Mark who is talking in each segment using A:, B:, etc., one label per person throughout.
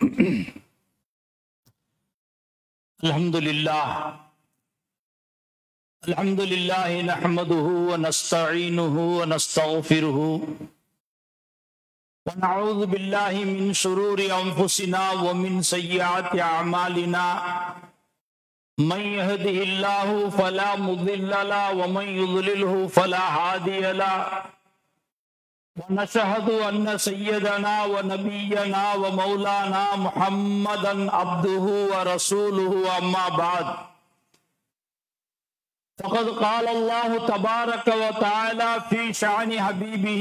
A: الحمد لله الحمد لله نحمده ونستعينه ونستغفره ونعوذ بالله من شرور انفسنا ومن سيئات اعمالنا من يهده الله فلا مضل له ومن يضلله فلا هادي له ونشهد أن سيدنا ونبينا ومولانا محمدا عبده ورسوله أما بعد فقد قال الله تبارك وتعالى في شأن حبيبه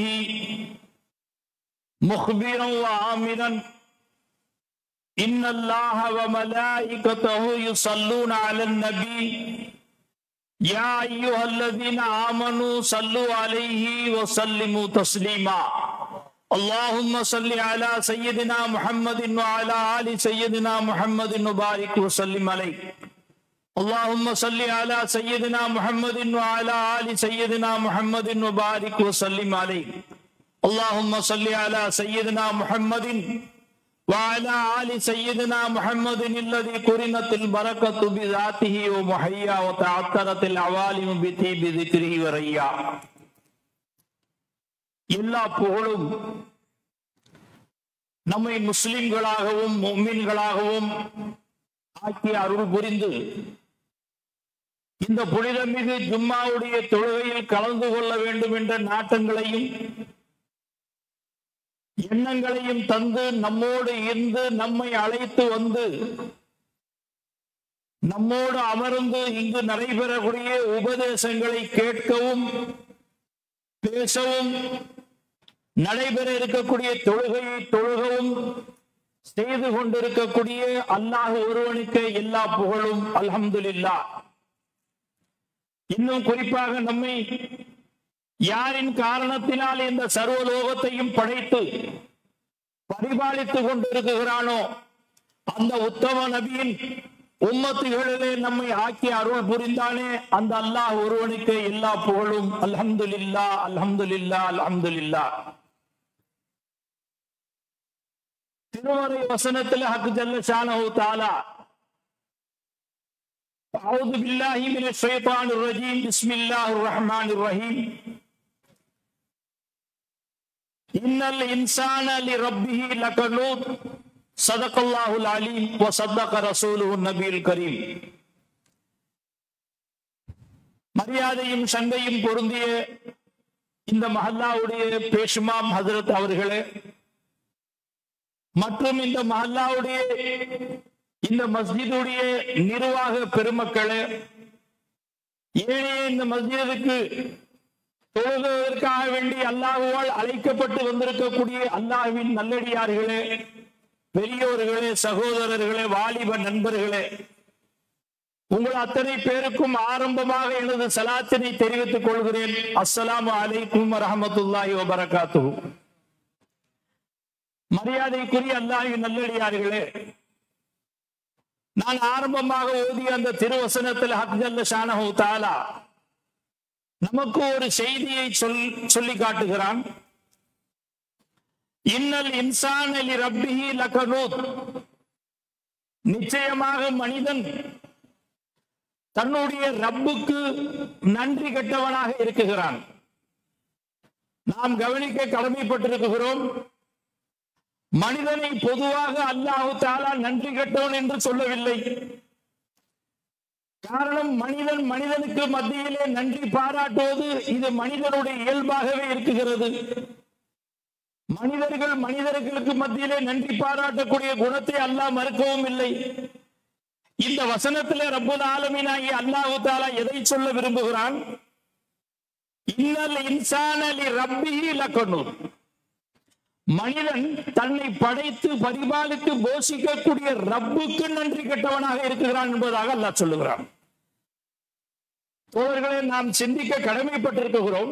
A: مخبرا وآمرا إن الله وملائكته يصلون على النبي يا أيها الذين آمنوا صلوا عليه وسلموا تسليما اللهم صل على سيدنا محمد وعلى آل سيدنا محمد وبارك وسلم عليه اللهم صل على سيدنا محمد وعلى آل سيدنا محمد وبارك وسلم عليه اللهم صل على سيدنا محمد وعلى آل سيدنا محمد الذي قرنت البركة بذاته ومحيا وتعطرت العوالم بطيب ذكره وريا எல்லா புகழும் நம்மை முஸ்லிம்களாகவும் முக்மீன்களாகவும் ஆக்கி அருள் புரிந்து இந்த புனிதமிகு ஜும்மாவுடைய தொழுகையில் கலந்து கொள்ள வேண்டும் என்ற நாட்டங்களையும் எண்ணங்களையும் தந்து நம்மோடு இருந்து நம்மை அழைத்து வந்து நம்மோடு அமர்ந்து இங்கு நடைபெறக்கூடிய உபதேசங்களை கேட்கவும் பேசவும் நடைபெற இருக்கக்கூடிய தொழுகையை தொழுகவும் செய்து கொண்டிருக்கக்கூடிய அல்லாஹ் ஒருவனுக்கு எல்லா புகழும் அல்ஹம்துலில்லா இன்னும் குறிப்பாக நம்மை யாரின் காரணத்தினால் இந்த சர்வலோகத்தையும் படைத்து பரிபாலித்துக் கொண்டிருக்கிறானோ அந்த உத்தம நபியின் உம்மத்துகளிலே நம்மை ஆக்கி அருள் புரிந்தானே அந்த அல்லாஹ் ஒருவனுக்கு எல்லா புகழும் அல்ஹம்துலில்லா அல்ஹம்துலில்லா அல்ஹம்துலில்லா திருமறை வசனத்தில் ஹக்கு ஜல்ல ஷானஹு தாலா أعوذ بالله من الشيطان الرجيم بسم الله الرحمن الرحيم إن الإنسان لربه لكنود صدق الله العليم وصدق رسوله النبي الكريم மரியாதையும் சண்டையும் பொருந்திய இந்த மஹல்லாவுடைய பேஷுமாம் ஹசரத் அவர்களே மற்றும் இந்த மஹல்லாவுடைய இந்த மஸ்ஜிதுடைய நிர்வாக பெருமக்களே ஏனே இந்த மஸ்ஜிதுக்கு தொழுவதற்காக வேண்டி அல்லாஹுவால் அழைக்கப்பட்டு வந்திருக்கக்கூடிய அல்லாஹுவின் நல்லடியார்களே பெரியோர்களே சகோதரர்களே வாலிப நண்பர்களே உங்கள் அத்தனை பேருக்கும் ஆரம்பமாக எனது சலாத்தினை தெரிவித்துக் கொள்கிறேன் அஸ்ஸலாமு அலைக்கும் வரஹமத்துல்லாஹி வபரகாத்து மரியாதைக்குரிய அல்லாஹின் நல்லடியார்களே நான் ஆரம்பமாக ஓதிய அந்த திருவசனத்தில் ஹக்ஜல்ல ஷானஹு தாலா நமக்கு ஒரு செய்தியை சொல் சொல்லி காட்டுகிறான் இன்னல் இன்சான் அலி ரப்பிஹி லகனூத் நிச்சயமாக மனிதன் தன்னுடைய ரப்புக்கு நன்றி கெட்டவனாக இருக்குகிறான் நாம் கவனிக்க கடமைப்பட்டிருக்கிறோம் மனிதனை பொதுவாக அல்லாஹு தாலா நன்றி கெட்டவன் என்று சொல்லவில்லை காரணம் மனிதன் மனிதனுக்கு மத்தியிலே நன்றி பாராட்டுவது இது மனிதனுடைய இயல்பாகவே இருக்குகிறது மனிதர்கள் மனிதர்களுக்கு மத்தியிலே நன்றி பாராட்டக்கூடிய குணத்தை அல்லாஹ் மறுக்கவும் இல்லை இந்த வசனத்திலே ரப்புல் ஆலமீனாகி அல்லாஹு தாலா எதை சொல்ல விரும்புகிறான் இன்னல் இன்சானலி ரப்பிஹி லக்கனூர் மனிதன் தன்னை படைத்து பரிபாலித்து போஷிக்கக்கூடிய ரப்புக்கு நன்றி கெட்டவனாக இருக்கிறான் என்பதாக அல்லாஹ் சொல்லுகிறான் தோழர்களே நாம் சிந்திக்க கடமைப்பட்டிருக்கிறோம்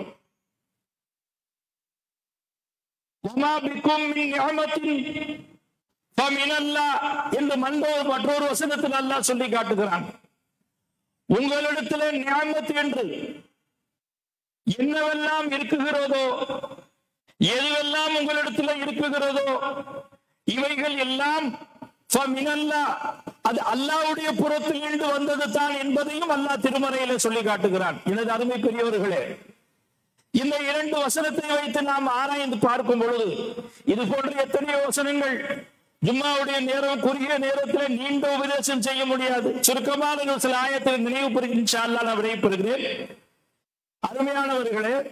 A: என்று மண்டோ மற்றொரு வசனத்தில் அல்லாஹ் சொல்லி காட்டுகிறான் உங்களிடத்திலே ஞாபகத்து என்று என்னவெல்லாம் இருக்குகிறதோ எதுவெல்லாம் உங்களிடத்தில் இருக்குகிறதோ இவைகள் எல்லாம் ஃபமினல்லா, அது அல்லாவுடைய புறத்திலிருந்து வந்தது தான் என்பதையும் அல்லாஹ் திருமறையில சொல்லி காட்டுகிறான் எனது அருமை பெரியவர்களே இந்த இரண்டு வசனத்தை வைத்து நாம் ஆராய்ந்து பார்க்கும் பொழுது இது போன்ற எத்தனையோ வசனங்கள் ஜும்மாவுடைய நேரம் குறுகிய நேரத்தில் நீண்ட உபதேசம் செய்ய முடியாது சுருக்கமான ஒரு சில ஆயத்தில் நினைவு பெறுகின்ற நான் விடைபெறுகிறேன் அருமையானவர்களே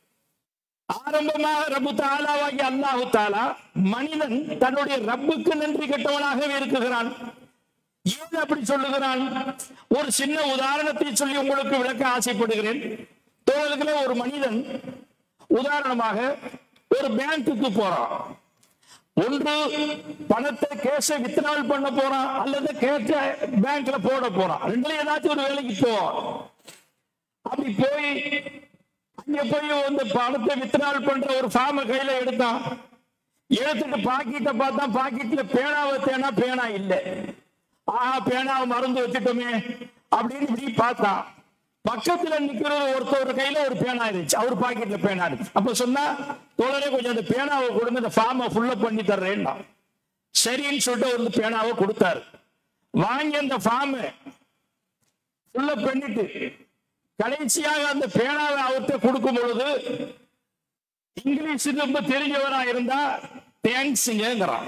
A: ஆரம்பமாக ரப்பு தாலாவாகி அல்லாஹு தாலா மனிதன் தன்னுடைய ரப்புக்கு நன்றி கெட்டவனாகவே இருக்குகிறான் ஏன் அப்படி சொல்லுகிறான் ஒரு சின்ன உதாரணத்தை சொல்லி உங்களுக்கு விளக்க ஆசைப்படுகிறேன் தோழர்களே ஒரு மனிதன் உதாரணமாக ஒரு பேங்க்குக்கு போறான் ஒன்று பணத்தை கேஷை வித்ரால் பண்ண போறான் அல்லது கேஷ பேங்க்ல போட போறான் ரெண்டுல ஏதாச்சும் ஒரு வேலைக்கு போவான் அப்படி போய் அங்க போய் வந்து பணத்தை வித்ரால் பண்ற ஒரு ஃபார்ம கையில எடுத்தான் எடுத்துட்டு பாக்கெட்டை பார்த்தா பாக்கெட்ல பேனாவை தேனா பேனா இல்லை ஆஹா பேனாவை மறந்து வச்சுட்டோமே அப்படின்னு இப்படி பார்த்தான் பக்கத்துல நிக்கிறது ஒருத்தர் கையில ஒரு பேனா இருந்துச்சு அவர் பாக்கெட்ல பேனா இருந்துச்சு அப்ப சொன்னா தோழரே கொஞ்சம் அந்த பேனாவை கொடுங்க இந்த ஃபார்மை ஃபுல்லா பண்ணி தர்றேன்னா சரின்னு சொல்லிட்டு ஒரு பேனாவை கொடுத்தாரு வாங்கி அந்த ஃபார்மை ஃபுல்லா பண்ணிட்டு கடைசியாக அந்த பேனாவை அவர்கிட்ட கொடுக்கும் பொழுது இங்கிலீஷ் ரொம்ப தெரிஞ்சவரா இருந்தா தேங்க்ஸுங்கிறான்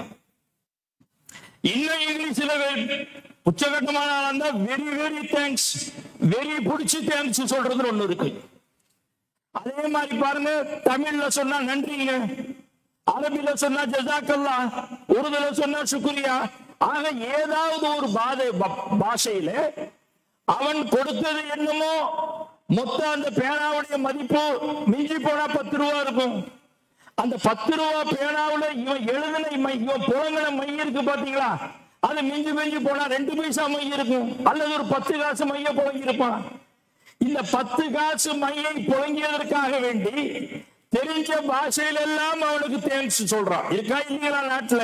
A: இன்னும் இங்கிலீஷ்ல உச்சகட்டமான ஆளா இருந்தா வெரி வெரி தேங்க்ஸ் வெரி பிடிச்சி தேங்க்ஸ் சொல்றது ஒண்ணு இருக்கு அதே மாதிரி பாருங்க தமிழ்ல சொன்னா நன்றிங்க அரபில சொன்னா ஜசாக்கல்லா உருதுல சொன்னா சுக்ரியா ஆக ஏதாவது ஒரு பாதை ப- பாஷையில அவன் கொடுத்தது என்னமோ மொத்தம் அந்த பேனாவுடைய மதிப்பு மிஞ்சி போனா பத்து ரூபா இருக்கும் அந்த பத்து ரூபா பேனாவுல இவன் எழுதின மை- இவன் புலங்கின மை இருக்கு பாத்தீங்களா அது மிஞ்சி மிஞ்சி போனா ரெண்டு பைசா மை இருக்கும் அல்லது ஒரு பத்து காசு மைய புழங்கி இருப்பான் இந்த பத்து காசு மையை புழங்கியதற்காக வேண்டி தெரிஞ்ச பாஷையில எல்லாம் அவனுக்கு தேங்க்ஸ் சொல்றான் இருக்கா இல்லைங்களா நாட்டுல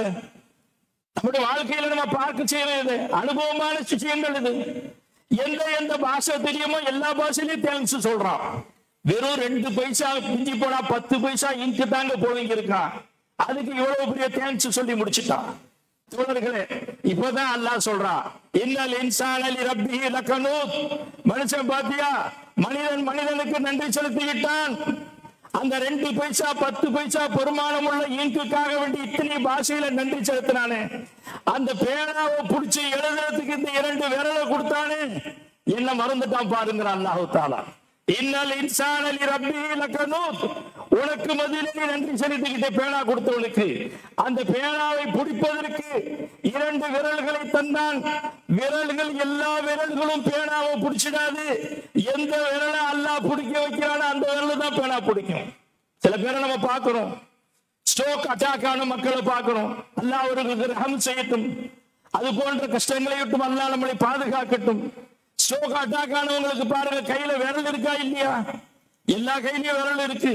A: நம்முடைய வாழ்க்கையில நம்ம பார்க்க செய்யறது அனுபவமான விஷயங்கள் இது எந்த எந்த பாஷை தெரியுமோ எல்லா பாஷையிலயும் தேங்க்ஸ் சொல்றான் வெறும் ரெண்டு பைசா பிஞ்சி போனா பத்து பைசா இங்கு தாங்க போவீங்க இருக்கான் அதுக்கு இவ்வளவு பெரிய தேங்க்ஸ் சொல்லி முடிச்சுட்டான் தோழர்களே இப்பதான் அல்லாஹ் சொல்றான் இன்னல் இன்சான் அலி ரப்பிஹி லகனூத் மனுஷன் பாத்தியா மனிதன் மனிதனுக்கு நன்றி செலுத்தி விட்டான் அந்த ரெண்டு பைசா பத்து பைசா பெருமானம் உள்ள இங்குக்காக வேண்டி இத்தனை பாஷையில நன்றி செலுத்தினானே அந்த பேனாவை புடிச்சு எழுதுறதுக்கு இந்த இரண்டு விரலை கொடுத்தானே என்ன மறந்துட்டான் பாருங்கிறான் அல்லாஹு தாலா இன்னல் இன்சான் அலி ரப்பிஹி லகனூத் உனக்கு மதியிலே நீ நன்றி செலுத்திக்கிட்டே பேனா கொடுத்தவனுக்கு அந்த பேனாவை பிடிப்பதற்கு இரண்டு விரல்களை தந்தான் விரல்கள் எல்லா விரல்களும் பேனாவை பிடிச்சிடாது எந்த விரலை அல்லாஹ் பிடிக்க வைக்கிறானோ அந்த விரல் தான் பேனா பிடிக்கும் சில பேரை நம்ம பார்க்கிறோம் ஸ்ட்ரோக் அட்டாக் ஆன மக்களை பார்க்கிறோம் அல்லாஹ் அவர்களுக்கு ரஹம் செய்யட்டும் அது போன்ற கஷ்டங்களை விட்டும் அல்லாஹ் நம்மளை பாதுகாக்கட்டும் ஸ்ட்ரோக் அட்டாக் ஆனவங்களுக்கு பாருங்க கையில விரல் இருக்கா இல்லையா எல்லா கையிலயும் விரல் இருக்கு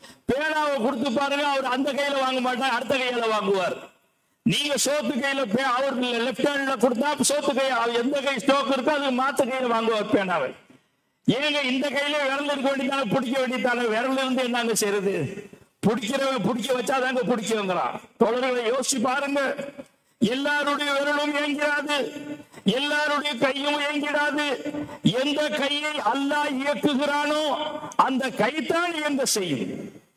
A: பேனாவை கொடுத்து பாருங்க அவர் அந்த கையில வாங்க மாட்டார் அடுத்த கையில வாங்குவார் நீங்க சோத்து கையில பே- அவர் லெப்ட் ஹேண்ட்ல கொடுத்தா சோத்து கை அவர் எந்த கை ஸ்டோக் இருக்கோ அது மாத்த கையில வாங்குவார் பேனாவை ஏங்க இந்த கையில விரல் இருக்க வேண்டியதானே பிடிக்க வேண்டியதானே விரல் இருந்து என்னங்க செய்யறது பிடிக்கிறவன் பிடிக்க வச்சாதாங்க பிடிக்கவங்கிறான் தொடர்களை யோசிச்சு பாருங்க எல்லாருடைய விரலும் இயங்கிறாது எல்லாருடைய கையும் இயங்கிடாது எந்த கையை அல்லாஹ் இயக்குகிறானோ அந்த கைதான் இயங்க செய்யும்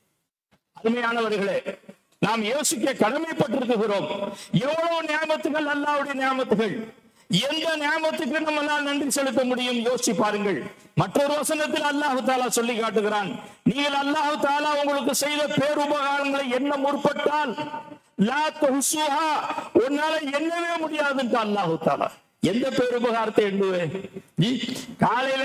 A: அருமையானவர்களே நாம் யோசிக்க கடமைப்பட்டிருக்கிறோம் எவ்வளவு நியாமத்துகள் அல்லாவுடைய நியாமத்துகள் எந்த நியாமத்துக்கு நம்மளால் நன்றி செலுத்த முடியும் யோசிச்சு பாருங்கள் மற்றொரு வசனத்தில் அல்லாஹு தாலா சொல்லி காட்டுகிறான் நீங்கள் அல்லாஹு தாலா உங்களுக்கு செய்த பேருபகாரங்களை என்ன முற்பட்டால் லா துஹ்சுஹா உன்னால எண்ணவே முடியாதுன்ற அல்லாஹு தாலா எந்த பேருபகாரத்தை எண்ணுவேன் ஜி, காலையில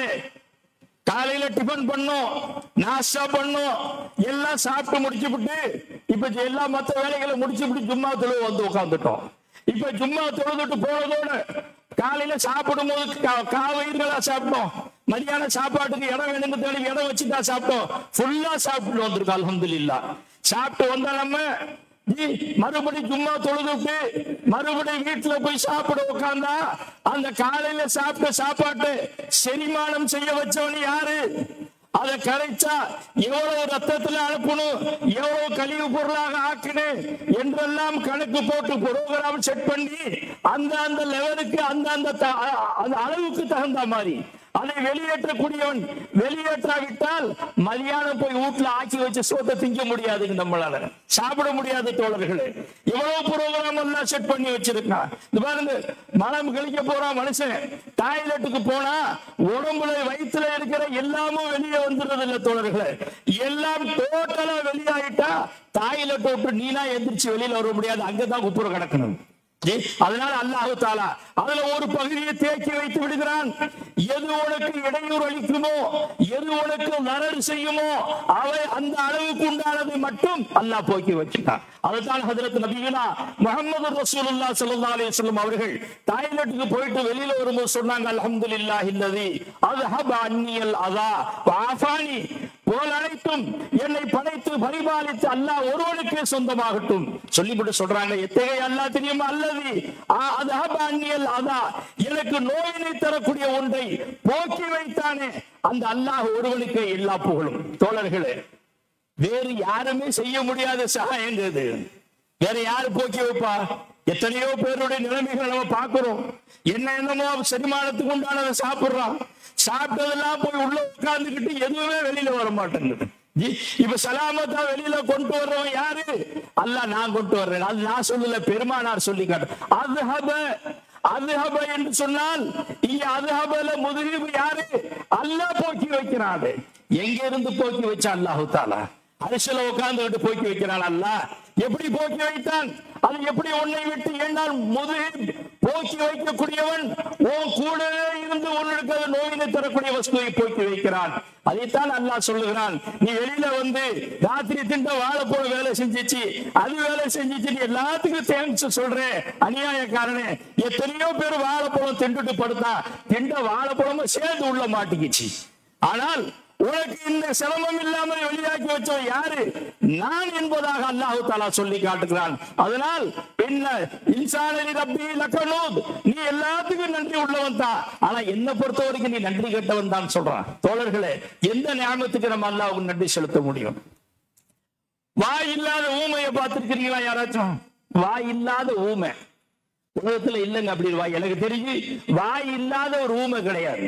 A: காலையில டிபன் பண்ணோம் நாஸ்டா பண்ணோம் எல்லாம் சாப்பிட்டு முடிச்சு விட்டு இப்ப எல்லா மத்த வேலைகளை முடிச்சு விட்டு ஜும்மா தொழுவு வந்து உட்காந்துட்டோம் இப்ப ஜும்மா தொழுதுட்டு போனதோட காலையில சாப்பிடும் போது கா- காவயிர்களா சாப்பிட்டோம் மதியான சாப்பாட்டுக்கு இடம் வேணுங்க தேடி இடம் வச்சுட்டா சாப்பிட்டோம் ஃபுல்லா சாப்பிட்டு வந்திருக்கோம் அல்ஹம்துலில்லாஹ் சாப்பிட்டு வந்தா நம்ம ஜி, மறுபடி சும்மா தொழுதுட்டு மறுபடியும் வீட்டுல போய் சாப்பிட உட்கார்ந்தா அந்த காலையில சாப்பிட்ட சாப்பாட்டு செரிமானம் செய்ய வச்சவன் யாரு அதை கரைச்சா எவ்வளவு ரத்தத்துல அனுப்பணும் எவ்வளவு கழிவு பொருளாக ஆக்கணும் என்றெல்லாம் கணக்கு போட்டு ப்ரோக்ராம் செட் பண்ணி அந்த அந்த லெவலுக்கு அந்த அந்த த- அந்த அளவுக்கு தகுந்த மாதிரி அதை வெளியேற்றக்கூடியவன் வெளியேற்றாவிட்டால் மதியானம் போய் வீட்டுல ஆக்கி வச்சு சோத்தை திங்க முடியாது நம்மளால சாப்பிட முடியாது தோழர்களே இவ்வளவு ப்ரோக்ராம் எல்லாம் செட் பண்ணி வச்சிருக்கான் இது பாருங்க மலம் கழிக்க போறான் மனுஷன் டாய்லெட்டுக்கு போனா உடம்புல வயிற்றுல இருக்கிற எல்லாமும் வெளியே வந்துடுறது இல்ல தோழர்களே எல்லாம் டோட்டலா வெளியாயிட்டா டாய்லெட் விட்டு நீனா எந்திரிச்சு வெளியில வர முடியாது அங்கதான் குப்புற கிடக்கணும் ஜி, அதனால அல்லாஹு தாலா அதுல ஒரு பகுதியை தேக்கி வைத்து விடுகிறான் எது உனக்கு இடையூறு அளிக்குமோ எது உனக்கு நரடு செய்யுமோ அவை அந்த அளவுக்கு உண்டானதை மட்டும் அல்லாஹ் போக்கி வச்சுட்டான் அதுதான் ஹதரத் நபியுனா முகமது ரசூலுல்லாஹ் ஸல்லல்லாஹு அலைஹி வஸல்லம் அவர்கள் டாய்லெட்டுக்கு போயிட்டு வெளியில வரும்போது சொன்னாங்க அல்ஹம்துலில்லாஹ் இல்லதி அஸ்ஹப அன்னியல் அதா வாஃபானி போல் அனைத்தும் என்னை படைத்து பரிபாலித்து அல்லாஹ் ஒருவனுக்கே சொந்தமாகட்டும் சொல்லிவிட்டு சொல்றாங்க எத்தகைய அல்லாஹ் தெரியுமா அல்லது அது அந்நியல் அதா எனக்கு நோயினை தரக்கூடிய ஒன்றை போக்கி வைத்தானே அந்த அல்லாஹ் ஒருவனுக்கு எல்லா புகழும் தோழர்களே வேறு யாருமே செய்ய முடியாத சகாயங்கிறது வேற யாரு போக்கி வைப்பா எத்தனையோ பேருடைய நிலைமைகளை நம்ம பார்க்கிறோம் என்ன என்னமோ செரிமானத்துக்கு உண்டானதை சாப்பிடுறான் சாப்பிட்டதெல்லாம் போய் உள்ள உட்கார்ந்துக்கிட்டு எதுவுமே வெளியில வர மாட்டேங்குது ஜி, இப்ப சலாமத்தா வெளியில கொண்டு வர்றவன் யாரு அல்லாஹ் நான் கொண்டு வர்றேன் அது நான் சொல்லல பெருமானார் சொல்லி காட்டு அதுஹப அதுஹப என்று சொன்னால் இங்க அதுஹபல முதுகிவு யாரு அல்லாஹ் போக்கி வைக்கிறான் எங்க இருந்து போக்கி வச்சா அல்லாஹு தாலா அரிசில உட்கார்ந்து போக்கி வைக்கிறான் அல்லாஹ் எப்படி போக்கி வைத்தான் அது எப்படி உன்னை விட்டு என்னால் முதுகில் போக்கி வைக்கக்கூடியவன் உன் கூடவே இருந்து உன்னுக்கு அது நோயினை தரக்கூடிய வஸ்துவை போக்கி வைக்கிறான் அதைத்தான் அல்லாஹ் சொல்லுகிறான் நீ வெளியில வந்து ராத்திரி திண்ட வாழைப்பழ வேலை செஞ்சிச்சு அது வேலை செஞ்சிச்சு நீ எல்லாத்துக்கும் தேங்க்ஸ் சொல்றேன் அநியாயக்காரனே எத்தனையோ பேர் வாழைப்பழம் திண்டுட்டு படுத்தா திண்ட வாழைப்பழமும் சேர்ந்து உள்ள மாட்டிக்கிச்சு ஆனால் உனக்கு இந்த சிரமம் இல்லாமல் வெளியாக்கி வச்சவன் யாரு நான் என்பதாக அல்லாஹு தாலா சொல்லி காட்டுகிறான் அதனால் என்ன இன்சானி ரப்பி லக்கனூத் நீ எல்லாத்துக்கும் நன்றி உள்ளவன் தான் ஆனா என்ன பொறுத்த வரைக்கும் நீ நன்றி கெட்டவன் தான் சொல்றான் தோழர்களே எந்த ஞாபகத்துக்கு நம்ம அல்லாஹ்வுக்கு நன்றி செலுத்த முடியும் வாய் இல்லாத ஊமையை பார்த்திருக்கிறீங்களா யாராச்சும் வாய் இல்லாத ஊமை உலகத்துல இல்லைங்க அப்படி வாய் எனக்கு தெரிஞ்சு வாய் இல்லாத ஒரு ஊமை கிடையாது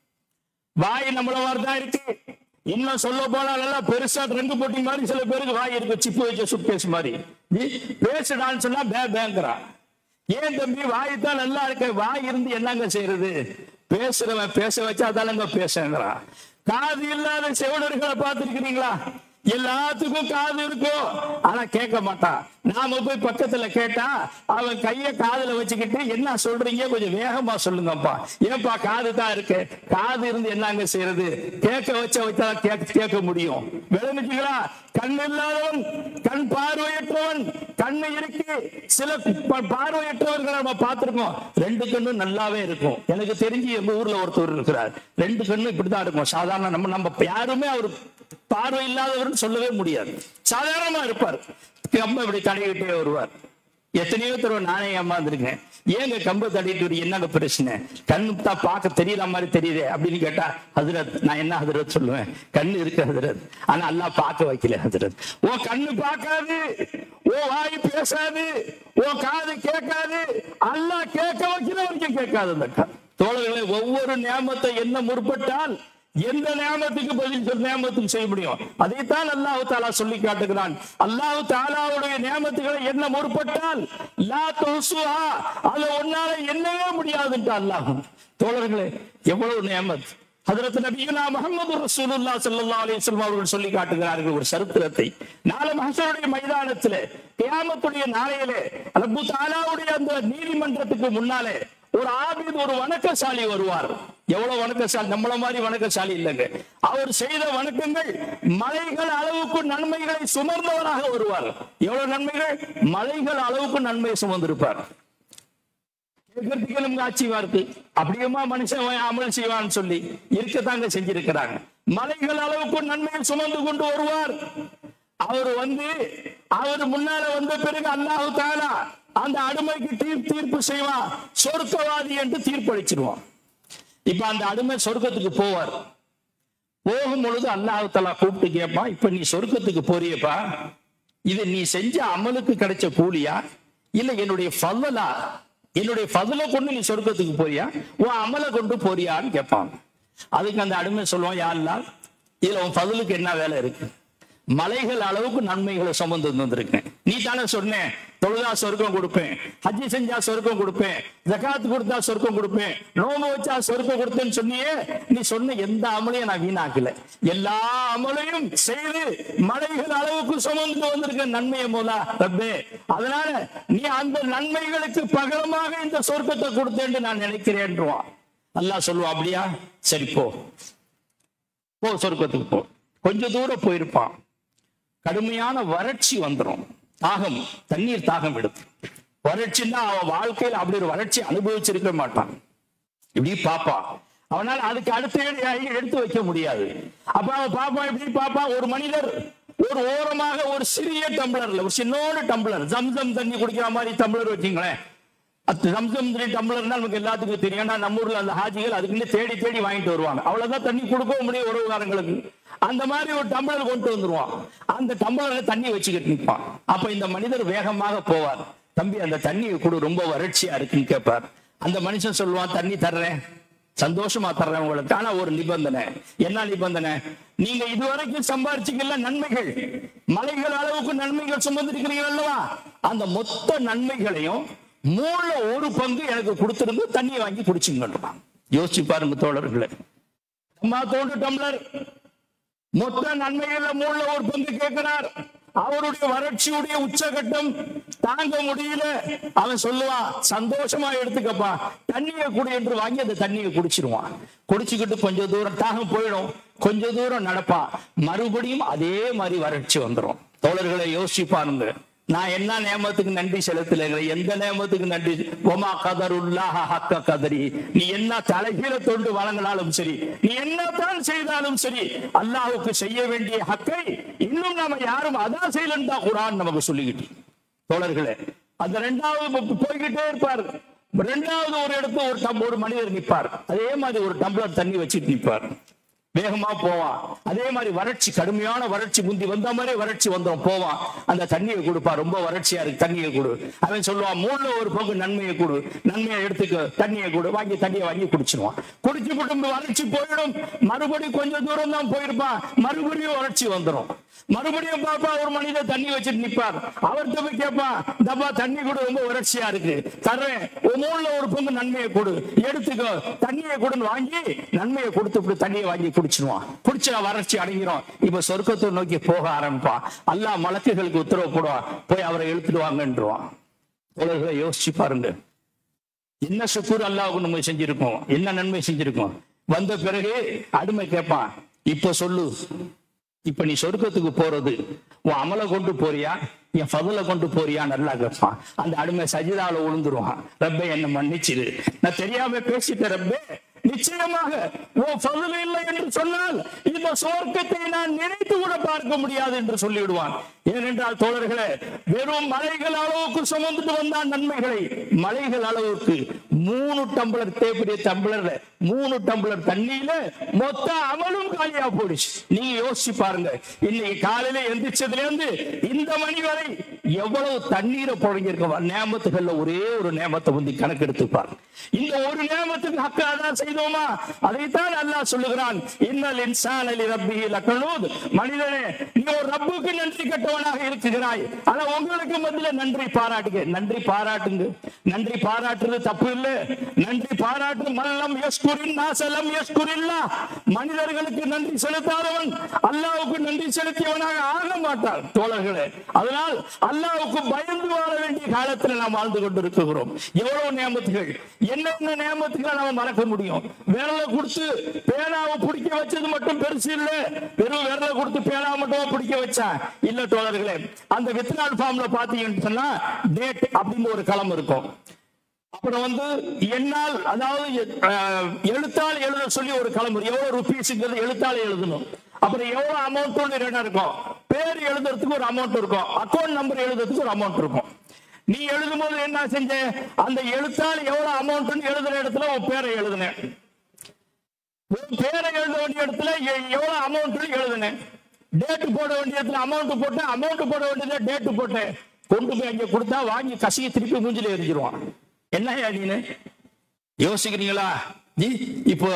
A: வாய் நம்மள மாதிரி தான் இருக்கு இன்னும் சொல்ல போனா நல்லா பெருசா ரெண்டு போட்டி மாதிரி சில பேருக்கு வாய் இருக்கு சிப்பு வச்ச சுட்கேஸ் மாதிரி நீ பேசுடான்னு சொன்னா பே பேங்கிறான் ஏன் தம்பி வாய் தான் நல்லா இருக்க வாய் இருந்து என்னங்க செய்யறது பேசுறவன் பேச வச்சா தானங்க பேசுங்கிறான் காது இல்லாத செவிடர்களை பார்த்திருக்கிறீங்களா எல்லாத்துக்கும் காது இருக்கும் ஆனா கேட்க மாட்டான் நாம போய் பக்கத்துல கேட்டா அவன் கைய காதுல வச்சுக்கிட்டு என்ன சொல்றீங்க கொஞ்சம் வேகமா சொல்லுங்கப்பா ஏன்பா காது தான் இருக்கு காது இருந்து என்னங்க செய்யறது கேட்க வச்ச வச்சா கேட்க கேட்க முடியும் விளங்குச்சுங்களா கண் இல்லாதவன் கண் பார்வையற்றவன் கண்ணு இருக்கு சில ப- பார்வையற்றவர்களை நம்ம பார்த்திருக்கோம் ரெண்டு கண்ணும் நல்லாவே இருக்கும் எனக்கு தெரிஞ்சு எங்க ஊர்ல ஒருத்தர் இருக்கிறார் ரெண்டு கண்ணும் இப்படிதான் இருக்கும் சாதாரண நம்ம நம்ம யாருமே அவர் பார்வை இல்லாதவர்னு சொல்லவே முடியாது சாதாரணமா இருப்பார் கம்ப இப்படி தடவிட்டே வருவார் எத்தனையோ தடவை நானே ஏமாந்துருக்கேன் ஏங்க கம்ப தட்டிட்டு வரி என்னங்க பிரச்சனை கண்ணு தான் பார்க்க தெரியற மாதிரி தெரியுதே அப்படின்னு கேட்டா ஹதரத் நான் என்ன ஹதரத் சொல்லுவேன் கண்ணு இருக்கு ஹதரத் ஆனா அல்லாஹ் பார்க்க வைக்கல ஹதரத் ஓ கண்ணு பார்க்காது ஓ வாய் பேசாது ஓ காது கேட்காது அல்லாஹ் கேட்க வைக்கிற வரைக்கும் கேட்காது அந்த கா- தோழர்களே ஒவ்வொரு நியமத்தை என்ன முற்பட்டால் எந்த நியமத்துக்கு பதில் சொல் நியமத்துக்கு செய்ய முடியும் அதைத்தான் அல்லாஹ் தாலா சொல்லி காட்டுகிறான் அல்லாஹ் தாலாவுடைய நியமத்துகளை என்ன முற்பட்டால் லா துசுஹா அதை ஒன்னால என்னவே முடியாதுன்ற அல்லாஹ் தோழர்களே எவ்வளவு நியமத் ஹதரத் நபியுனா முஹம்மது ரசூலுல்லாஹ் ஸல்லல்லாஹு அலைஹி வஸல்லம் அவர்கள் சொல்லி காட்டுகிறார்கள் ஒரு சரித்திரத்தை நாளை மஹ்ஷருடைய மைதானத்திலே கியாமத்துடைய நாளையிலே ரப்பு தாலாவுடைய அந்த நீதிமன்றத்துக்கு முன்னாலே ஒரு ஆபீத் ஒரு வணக்கசாலி வருவார் எவ்வளவு வணக்கசாலி நம்மள மாதிரி வணக்கசாலி இல்லைங்க அவர் செய்த வணக்கங்கள் மலைகள் அளவுக்கு நன்மைகளை சுமர்ந்தவராக வருவார் எவ்வளவு நன்மைகள் மலைகள் அளவுக்கு நன்மை சுமந்திருப்பார் கேட்கறதுக்கு நமக்கு ஆச்சரியமா இருக்கு அப்படியுமா மனுஷன் அவன் அமல் செய்வான்னு சொல்லி இருக்கத்தாங்க செஞ்சிருக்கிறாங்க மலைகள் அளவுக்கு நன்மையை சுமந்து கொண்டு வருவார் அவர் வந்து அவர் முன்னால வந்த பிறகு அல்லாஹு தாலா அந்த அடிமைக்கு தீர் தீர்ப்பு செய்வான் சொர்க்கவாதி என்று தீர்ப்பளிச்சிருவான் இப்ப அந்த அடிமை சொர்க்கத்துக்கு போவார் போகும் பொழுது அல்லாஹ் தலா கூப்பிட்டு கேட்பான் இப்ப நீ சொர்க்கத்துக்கு போறியப்பா இது நீ செஞ்ச அமலுக்கு கிடைச்ச கூலியா இல்ல என்னுடைய ஃபல்லலா என்னுடைய ஃபதலை கொண்டு நீ சொர்க்கத்துக்கு போறியா உன் அமலை கொண்டு போறியான்னு கேட்பான் அதுக்கு அந்த அடிமை சொல்லுவான் யாருலாம் இதுல உன் ஃபதலுக்கு என்ன வேலை இருக்கு மலைகள் அளவுக்கு நன்மைகளை சுமந்து வந்திருக்கேன் நீ தானே சொன்னேன் தொழுதா சொர்க்கம் கொடுப்பேன் ஹஜ்ஜி செஞ்சா சொர்க்கம் கொடுப்பேன் ஜகாத் கொடுத்தா சொர்க்கம் கொடுப்பேன் நோம்பு வச்சா சொர்க்கம் கொடுத்தேன்னு சொன்னியே நீ சொன்ன எந்த அமலையும் நான் வீணாக்கல எல்லா அமலையும் செய்து மலைகள் அளவுக்கு சுமந்து வந்திருக்க நன்மையை போதா ரப்பே அதனால நீ அந்த நன்மைகளுக்கு பகரமாக இந்த சொர்க்கத்தை கொடுத்தேன்னு நான் நினைக்கிறேன்றான் அல்லாஹ் சொல்லுவா அப்படியா சரி போ போ சொர்க்கத்துக்கு போ கொஞ்ச தூரம் போயிருப்பான் கடுமையான வறட்சி வந்துடும் தாகம் தண்ணீர் தாகம் எடுத்து வறட்சின்னா அவன் வாழ்க்கையில் அப்படி ஒரு வறட்சி அனுபவிச்சிருக்க மாட்டான் இப்படி பாப்பா அவனால அதுக்கு அடுத்த ஏடு எடுத்து வைக்க முடியாது அப்ப அவன் பாப்பா இப்படி பாப்பா ஒரு மனிதர் ஒரு ஓரமாக ஒரு சிறிய டம்ளர்ல ஒரு சின்னோடு டம்ளர் ஜம்சம் தண்ணி குடிக்கிற மாதிரி டம்ளர் வச்சுங்களேன் அது ஜம்சம் தண்ணி டம்ளர்னா நமக்கு எல்லாத்துக்கும் தெரியும் ஏன்னா நம்ம ஊர்ல அந்த ஹாஜிகள் அதுக்குன்னு தேடி தேடி வாங்கிட்டு வருவாங்க அவ்வளவுதான் தண்ணி கொடுக்கவும் முடியும் உறவுகாரங்களுக்கு அந்த மாதிரி ஒரு டம்ளர் கொண்டு வந்துருவான் அந்த டம்ளர்ல தண்ணி வச்சுக்கிட்டு நிற்பான் அப்ப இந்த மனிதர் வேகமாக போவார் தம்பி அந்த தண்ணியை கொடு ரொம்ப வறட்சியா இருக்குன்னு கேட்பார் அந்த மனுஷன் சொல்லுவான் தண்ணி தர்றேன் சந்தோஷமா தர்றேன் உங்களுக்கு ஆனா ஒரு நிபந்தனை என்ன நிபந்தனை நீங்க இதுவரைக்கும் சம்பாரிச்சீங்கல்ல நன்மைகள் மலைகள் அளவுக்கு நன்மைகள் சுமந்திருக்கிறீங்க அல்லவா அந்த மொத்த நன்மைகளையும் மூணுல ஒரு பங்கு எனக்கு கொடுத்திருந்து தண்ணியை வாங்கி குடிச்சுங்கன்றான் யோசிச்சு பாருங்க தோழர்களே அம்மா தோண்டு டம்ளர் மொத்த நன்மைகள்ல மூணுல ஒரு பங்கு கேட்கிறார் அவருடைய வறட்சியுடைய உச்சகட்டம் தாங்க முடியல அவன் சொல்லுவான் சந்தோஷமா எடுத்துக்கப்பா தண்ணியை குடி என்று வாங்கி அந்த தண்ணியை குடிச்சிருவான் குடிச்சுக்கிட்டு கொஞ்சம் தூரம் தாகம் போயிடும் கொஞ்ச தூரம் நடப்பான் மறுபடியும் அதே மாதிரி வறட்சி வந்துடும் தோழர்களை யோசிச்சு பாருங்க நான் என்ன நேமத்துக்கு நன்றி செலுத்தலைங்க எந்த நேமத்துக்கு நன்றி ஒமா கதருல்லாஹ ஹக்க கதரி நீ என்ன தலைகீழ தொண்டு வழங்கினாலும் சரி நீ என்னத்தான் செய்தாலும் சரி அல்லாஹுக்கு செய்ய வேண்டிய ஹக்கை இன்னும் நாம யாரும் அதான் செய்யலன்னு தான் குரான் நமக்கு சொல்லிக்கிட்டு தோழர்களே அந்த ரெண்டாவது போய்கிட்டே இருப்பார் ரெண்டாவது ஒரு இடத்துல ஒரு டம் ஒரு மனிதர் நிற்பார் அதே மாதிரி ஒரு டம்ளர் தண்ணி வச்சுட்டு நிற்பார் வேகமா போவான் அதே மாதிரி வறட்சி கடுமையான வறட்சி முந்தி வந்த மாதிரி வறட்சி வந்தோம் போவான் அந்த தண்ணியை கொடுப்பா ரொம்ப வறட்சியா இருக்கு தண்ணியை கொடு அவன் சொல்லுவான் மூணுல ஒரு பங்கு நன்மையை கொடு நன்மையை எடுத்துக்க தண்ணியை கொடு வாங்கி தண்ணியை வாங்கி குடிச்சிருவான் குடிச்சு விட்டு வறட்சி போயிடும் மறுபடியும் கொஞ்சம் தூரம் தான் போயிருப்பான் மறுபடியும் வறட்சி வந்துடும் மறுபடியும் பாப்பா ஒரு மனிதர் தண்ணி வச்சுட்டு நிப்பார் அவர்கிட்ட போய் கேட்பான் தப்பா தண்ணி கூட ரொம்ப வறட்சியா இருக்கு தர்றேன் ஒரு மூணுல ஒரு பங்கு நன்மையை கொடு எடுத்துக்கோ தண்ணியை கொடுன்னு வாங்கி நன்மையை கொடுத்து இப்படி தண்ணியை வாங்கி குடிச்சிருவான் குடிச்சா வறட்சி அடங்கிரும் இப்ப சொர்க்கத்தை நோக்கி போக ஆரம்பிப்பான் அல்லாஹ் மலக்குகளுக்கு உத்தரவு போடுவான் போய் அவரை இழுத்துட்டு வாங்கன்றுவான் உலகளை யோசிச்சு பாருங்க என்ன சுக்கூர் அல்லாவுக்கு நம்ம செஞ்சிருக்கோம் என்ன நன்மை செஞ்சிருக்கோம் வந்த பிறகு அடிமை கேட்பான் இப்ப சொல்லு இப்ப நீ சொர்க்கத்துக்கு போறது உன் அமலை கொண்டு போறியா என் ஃபதுல கொண்டு போறியா நல்லா கேட்பான் அந்த அடிமை சஜிதால விழுந்துருவான் ரப்பே என்ன மன்னிச்சிரு நான் தெரியாம பேசிட்டேன் ரப்பே நிச்சயமாக ஓ ஃபதுல் இல்லை என்று சொன்னால் இந்த சொர்க்கத்தை நான் நினைத்து கூட பார்க்க முடியாது என்று சொல்லிவிடுவான் ஏனென்றால் தோழர்களே வெறும் மலைகள் அளவுக்கு சுமந்துட்டு வந்தான் நன்மைகளை மலைகள் அளவுக்கு மூணு டம்ளர் தேவைய டம்ளர்ல மூணு டம்ளர் தண்ணியில மொத்த அமலும் காலியா போடுச்சு நீங்க யோசிச்சு பாருங்க இன்னைக்கு காலையில எந்திரிச்சதுல இருந்து இந்த மணி வரை எவ்வளவு தண்ணீரை புழங்கியிருக்க நேமத்துகள்ல ஒரே ஒரு நேமத்தை வந்து கணக்கெடுத்து பாருங்க இந்த ஒரு நேமத்துக்கு ஹக்கா தான் செய்தோமா அதைத்தான் அல்லாஹ் சொல்லுகிறான் இன்னல் இன்சான் அலி ரப்பி லக்கனூத் மனிதனே நீ ஒரு ரப்புக்கு நன்றி கட்டவனாக இருக்கிறாய் ஆனா உங்களுக்கு மத்தியில நன்றி பாராட்டுங்க நன்றி பாராட்டுங்க நன்றி பாராட்டுறது தப்பு இல்ல நன்றி பாராட்டு மல்லம் யஸ்குரின் நாசலம் யஸ்குரில்லா மனிதர்களுக்கு நன்றி செலுத்தாதவன் அல்லாஹ்வுக்கு நன்றி செலுத்தியவனாக ஆக மாட்டான் தோழர்களே அதனால் அல்லாஹ்வுக்கு பயந்து வாழ வேண்டிய காலத்துல நாம் வாழ்ந்து கொண்டிருக்கிறோம் எவ்வளவு நியமத்துகள் என்னென்ன நியமத்துக்களை நாம மறக்க முடியும் விரல கொடுத்து பேனாவை பிடிக்க வச்சது மட்டும் பெருசு இல்ல வெறும் விரல கொடுத்து பேனாவை மட்டும் பிடிக்க வச்சான் இல்ல தோழர்களே அந்த வித்நாள் ஃபார்ம்ல பாத்தீங்கன்னு சொன்னா டேட் அப்படின்னு ஒரு களம் இருக்கும் அப்புறம் வந்து என்னால் அதாவது அஹ், எழுத்தால் எழுத சொல்லி ஒரு களம் இருக்கு. எவ்வளவு ருபீஸ்ங்கிறது எழுத்தால் எழுதணும் அப்புறம் எவ்வளவு அமௌண்ட் இடம் இருக்கும் பேர் எழுதுறதுக்கு ஒரு அமௌண்ட் இருக்கும் அக்கௌண்ட் நம்பர் எழுதுறதுக்கு ஒரு அமௌண்ட் இருக்கும் நீ எழுதும் போது என்ன செஞ்ச அந்த எழுத்தால் எவ்வளவு அமௌண்ட் எழுதுற இடத்துல உன் பேரை எழுதுனேன் உன் பேரை எழுத வேண்டிய இடத்துல எ- எவ்வளவு அமௌண்ட் எழுதுனேன் டேட் போட வேண்டிய இடத்துல அமௌண்ட் போட்டேன் அமௌண்ட் போட வேண்டியதுல டேட் போட்டேன் கொண்டு போய் அங்க கொடுத்தா வாங்கி கசிய திருப்பி மூஞ்சில எரிஞ்சிருவான் என்னையா நீனு யோசிக்கிறீங்களா ஜி இப்போ